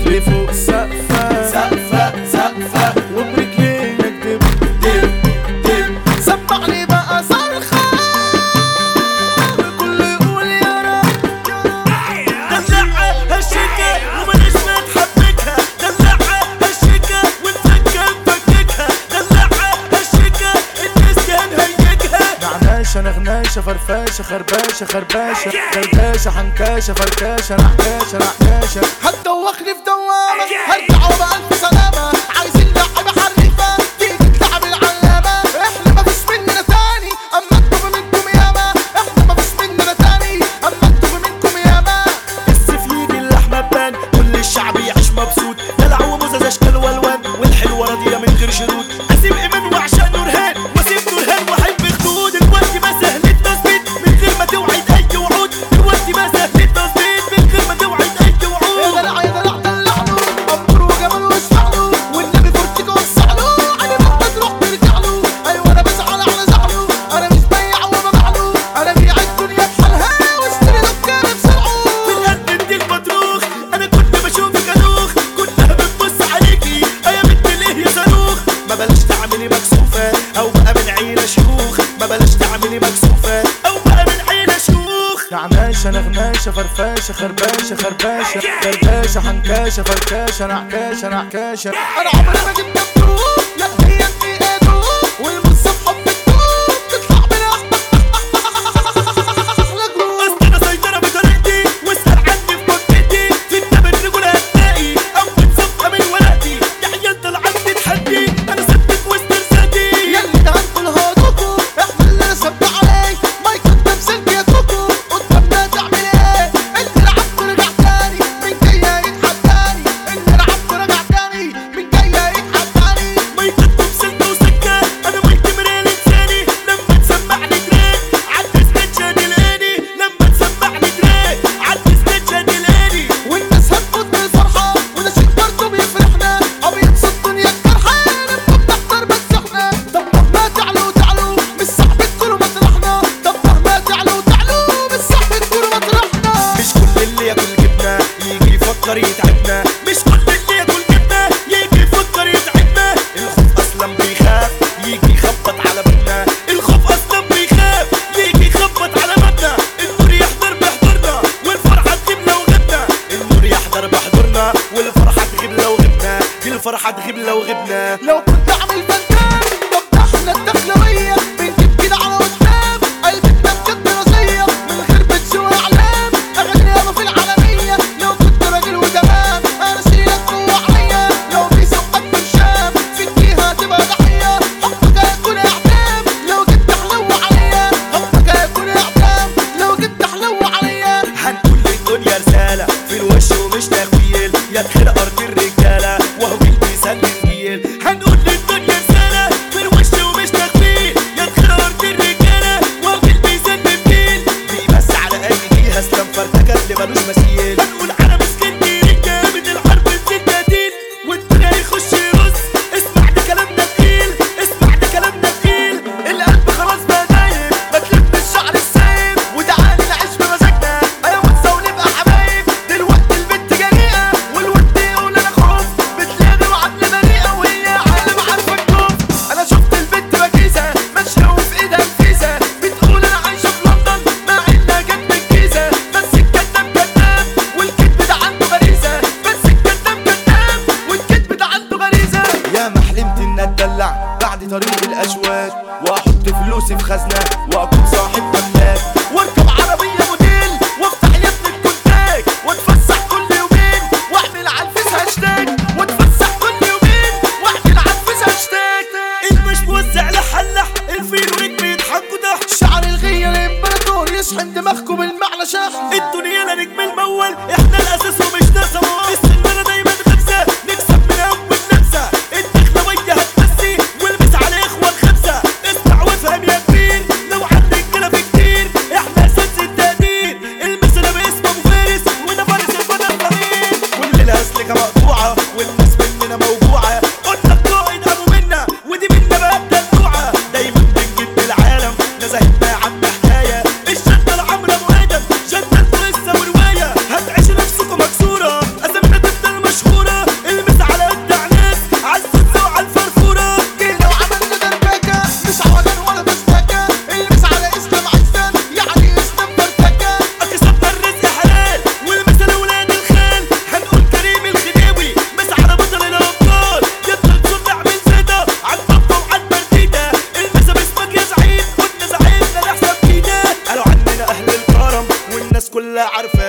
رجلي فوق السقفة سقفة سقفة وبرجلينك دب دب دب سمعني بقى صرخة الكل يقول يا رب دلعها هالشيكة وماليش ما تحبكها دلعها هالشيكة ونفكها نفككها دلعها هالشيكة الناس كان هيجها نعناشة نغناشة فرفاشة خرباشة خرباشة درداشة حنكاشة فركاشة نحكاشة نحكاشة هتدوخني في دوامة هرجع وبألف سلامة عايزين لعبة حريفة تيجي تلعب العلامة احنا مفيش مننا تاني اما انتوا منكم ياما احنا مفيش مننا تاني اما انتوا منكم ياما السيف يجي اللحمة تبان كل الشعب يعيش مبسوط دلع ومزاز اشكال والوان والحلوة راضية من غير شروط اسيب ايمان وعشان نورهان واسيب نورهان واحب خدود الوقت ما سهل التثبيت من غير ما توعد اي وعود الوقت ما سهل التثبيت من غير ما توعد اي يا وعود دلع يا دلع دلعله عمره وجمال واسمع له والنبي فرتك وسع له انا مهما تروح ترجع له ايوه انا بزعل على زعله انا مش بيع وببيع له انا بيع الدنيا بحالها واشتري دكان بسرعه من قد الديك مطروخ انا كنت بشوفك ادوخ كنت ببص عليكي يا بنت ليه يا صاروخ ما بلاش تعملي مكسوفه او بقى من عيله شيوخ ما بلاش تعملي مكسوفه او بقى من عيله شيوخ نعناشة نغناشة فرفاشة خرباشة خرباشة درداشة حنكاشة فركاشة نعكاشة نعكاشة أنا عمري ما جبت الدروب لا هي انتي ايدو والمصف حب الدوب تطلع من أحلى جروب اصل انا سيطره بطريقتي واسال عني في منطقتي في كتاب الرجوله هتلاقي اول صفحه من ورقتي يا عيال طلعت تتحدي انا سبتك وسط رسالتي يلي ده هنقول هدوكو احنا اللي نسبت عليك ما يكون تمثيل بيدوكو قدامنا تعمل ايه انت لعبت ورجع تاني من جاية يتحداني انت لعبت ورجع تاني من جاية يتحداني ما يكتب سلك وسكة أنا مايك مريل لساني لما تسمعني تريك عدي ستيتش هتلاقيني لما تسمعني تريك عدي ستيتش هتلاقيني والناس هتموت من الفرحة وده شيء برضه بيفرحنا أبيض الدنيا الجرحى نبقى بنحضر بس احنا طب مهما تعلوا تعلوا مش صعب تكونوا مطرحنا طب مهما تعلوا تعلوا مش صعب تكونوا مطرحنا مش كل اللي ياكل جبنة يجي يفكر يتعبنا مش كل اللي ياكل جبنة يجي يفكر يتعبنا الخوف أصلا بيخاف يجي يخبط على بابنا الخوف أصلا بيخاف يجي يخبط على بابنا النور يحضر بحضورنا والفرحة تغيب لو غبنا النور يحضر بحضورنا والفرحة تغيب لو غبنا الفرحة تغيب لو غبنا لو كنت عامل فنان طب ده احنا الدخلوية بنجيب كده على قدام قلبتنا بجد راسية من غير بتش وإعلام أغاني ياما في العالمية لو كنت راجل وتمام أنا شيلك جوا عليا لو في سقك من شام فيكي هتبقى ضحية حبك هيكون إعدام لو جيت تحلو عليا حبك هيكون إعدام لو جيت تحلو عليا هنقول للدنيا رسالة في الوش ومش تخويل يا خير أرض الرجالة وهو جلدي سلم جيل هنقول للدنيا رسالة في الوش ومش تخويل يا خير أرض الرجالة وهو جلدي سلم جيل بيمس على أي جهة اسلام فرتكة اللي ملوش مثيل هنقول على مسكين رجالة من الحرب الستاتين والدنيا يخش يرص اسمع ده كلامنا تقيل اسمع ده كلامنا تقيل القلب خلاص بقى دايب ما تلف الشعر السايب وتعالي نعيش بمزاجنا ايوه ونسى ونبقى حبايب دلوقتي البنت جريئة والود يقول انا خوف بتلاقي وعدل بريئة وهي عالم عارفة الكوف انا شفت البنت بكيسة ماشية وفي ايدها نفيسة بتقول انا عايشة في لندن مع انها جت من الجيزة بس الكداب كداب والكذب ده عنده غريزة بس الكداب كداب والكذب ده عنده غريزة يا ما حلمت ان اتدلع بعد طريق الاشواك واحط فلوسي في خزنه واكون صاحب املاك واركب عربية موديل وافتح يا ابني الكونتاك واتفسح كل يومين واعمل على الفيس هاشتاج واتفسح كل يومين واعمل على الفيس هاشتاج المش موزع لحلح الفيل ونجم يضحكوا ضحك شعر الغية الامبراطور يشحن دماغكم بالمعنى شحن الدنيا لا نجم المول احنا الاساس ومش نسمه السنانه دايما خمسه نكسب من اول لمسه الدخله ويا هتمسي والبس على اخوه الخمسه اسمع وافهم يا كبير لو عندك كلام كتير كلها عارفة